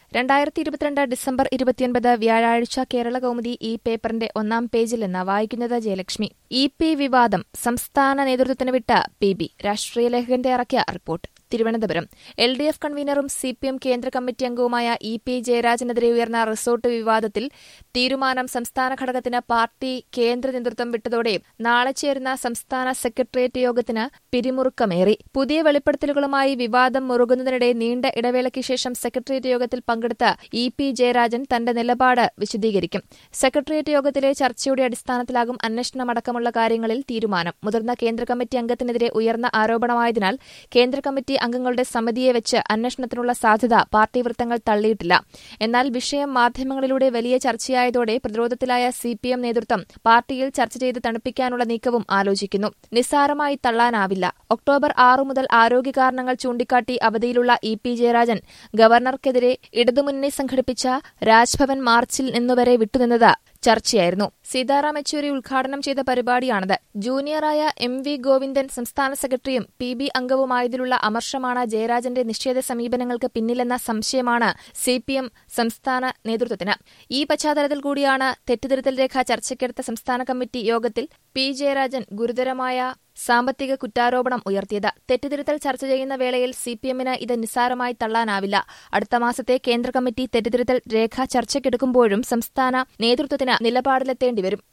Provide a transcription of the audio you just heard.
രണ്ടായിരത്തി ഇരുപത്തിരണ്ട് ഡിസംബർ ഇരുപത്തിയൊൻപത് വ്യാഴാഴ്ച കേരള കൗമുദി ഈ പേപ്പറിന്റെ ഒന്നാം പേജിൽ നിന്ന് വായിക്കുന്നത് ജയലക്ഷ്മി ഇ പി വിവാദം സംസ്ഥാന നേതൃത്വത്തിന് വിട്ട് പി ബി രാഷ്ട്രീയ ലേഖകന്റെ ഇറക്കിയ report Thiruvananthapuram L D F കൺവീനറും സി പി എം കേന്ദ്ര കമ്മിറ്റി അംഗവുമായ ഇ പി ജയരാജനെതിരെ ഉയർന്ന റിസോർട്ട് വിവാദത്തിൽ തീരുമാനം സംസ്ഥാന ഘടകത്തിന് പാർട്ടി കേന്ദ്ര നേതൃത്വം വിട്ടതോടെ നാളെ ചേരുന്ന സംസ്ഥാന സെക്രട്ടേറിയറ്റ് യോഗത്തിന് പിരിമുറുക്കമേറി പുതിയ വെളിപ്പെടുത്തലുകളുമായി വിവാദം മുറുകുന്നതിനിടെ നീണ്ട ഇടവേളയ്ക്ക് ശേഷം സെക്രട്ടേറിയറ്റ് യോഗത്തിൽ പങ്കെടുത്ത ഇ പി ജയരാജൻ തന്റെ നിലപാട് വിശദീകരിക്കും സെക്രട്ടേറിയറ്റ് യോഗത്തിലെ ചർച്ചയുടെ അടിസ്ഥാനത്തിലാകും അന്വേഷണമടക്കമുള്ള കാര്യങ്ങളിൽ തീരുമാനം മുതിർന്ന കേന്ദ്ര കമ്മിറ്റി അംഗത്തിനെതിരെ ഉയർന്ന ആരോപണമായതിനാൽ കേന്ദ്ര കമ്മിറ്റി അംഗങ്ങളുടെ സമിതിയെ വെച്ച് അന്വേഷണത്തിനുള്ള സാധ്യത പാർട്ടി വൃത്തങ്ങൾ തള്ളിയിട്ടില്ല എന്നാൽ വിഷയം മാധ്യമങ്ങളിലൂടെ വലിയ ചർച്ചയായതോടെ പ്രതിരോധത്തിലായ സി പി എം നേതൃത്വം പാർട്ടിയിൽ ചർച്ച ചെയ്ത് തണുപ്പിക്കാനുള്ള നീക്കവും ആലോചിക്കുന്നു നിസ്സാരമായി തള്ളാനാവില്ല ഒക്ടോബർ ആറു മുതൽ ആരോഗ്യ കാരണങ്ങൾ ചൂണ്ടിക്കാട്ടി അവധിയിലുള്ള ഇ പി ജയരാജൻ ഗവർണർക്കെതിരെ ഇടതുമുന്നണി സംഘടിപ്പിച്ച രാജ്ഭവൻ മാർച്ചിൽ നിന്നുവരെ വിട്ടുനിന്നത് ചർച്ചയായിരുന്നു സീതാറാം യെച്ചൂരി ഉദ്ഘാടനം ചെയ്ത പരിപാടിയാണത് ജൂനിയറായ എം വി ഗോവിന്ദൻ സംസ്ഥാന സെക്രട്ടറിയും പി ബി അംഗവുമായതിലുള്ള അമർഷമാണ് ജയരാജന്റെ നിഷേധ സമീപനങ്ങൾക്ക് പിന്നിലെന്ന സംശയമാണ് സി പി എം സംസ്ഥാന നേതൃത്വത്തിന് ഈ പശ്ചാത്തലത്തിൽ കൂടിയാണ് തെറ്റുതിരുത്തൽ രേഖ ചർച്ചയ്ക്കെടുത്ത സംസ്ഥാന കമ്മിറ്റി യോഗത്തിൽ പി ജയരാജൻ ഗുരുതരമായ സാമ്പത്തിക കുറ്റാരോപണം ഉയർത്തിയത് തെറ്റുതിരുത്തൽ ചർച്ച ചെയ്യുന്ന വേളയിൽ സി പി എമ്മിന് ഇത് നിസ്സാരമായി തള്ളാനാവില്ല അടുത്ത മാസത്തെ കേന്ദ്ര കമ്മിറ്റി തെറ്റുതിരുത്തൽ രേഖ ചർച്ചയ്ക്കെടുക്കുമ്പോഴും സംസ്ഥാന നേതൃത്വത്തിന് നിലപാടിലെത്തേണ്ടിവരും